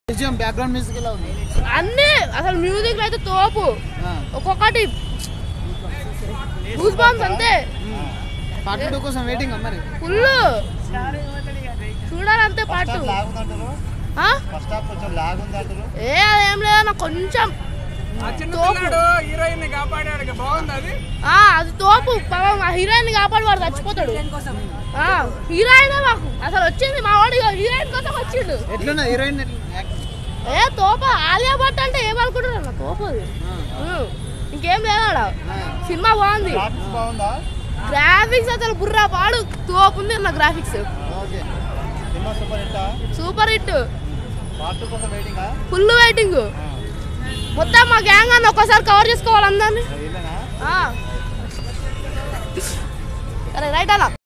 విజయం background music ఎలా ఉంది అన్నీ అసలు మ్యూజిక్ అయితే తోపు ఆ, ఒక్కొక్కటి గూస్ బాంబ్స్ అంతే పార్ట్ టూ కోసం వెయిటింగ్ మరి ఫుల్ చూడాలంతే పాటు ఆ? ఫస్ట్ హాఫ్ కొంచెం లాగ్ ఉంది అంటారు ఏ అదేం లేదు నాకు కొంచెం తోపు హీరోయిన్ కాపాడాడు బాగుంది అది ఆ, అది తోపు పాపం ఆ హీరోయిన్ కాపాడు వాడు చచ్చిపోతాడు ఆ, హీరోయిన్ మాకు అసలు వచ్చింది మా వాడు హీరోయిన్ కోసం వచ్చిండు ఎట్లున్నా హీరోయిన్ ఏ తోప ఆలియా భట్ అంటే ఏమనుకుంటున్నారు తోపు అది ఉం. ఇంకేం లేదు ఆడ సినిమా బాగుంది గ్రాఫిక్స్ బాగుందా గ్రాఫిక్స్ అసలు బుర్రా పాడు తోపుంది నా గ్రాఫిక్స్ ఓకే సినిమా super hit super hit part two కోసం వెయిటింగా ఫుల్ వెయిటింగ్ మొత్తం మా గ్యాంగ్ అని ఒక్కసారి కవర్ చేసుకోవాలి అందరినీ వీళ్ళనా ఆ. సరే రైట్ అలా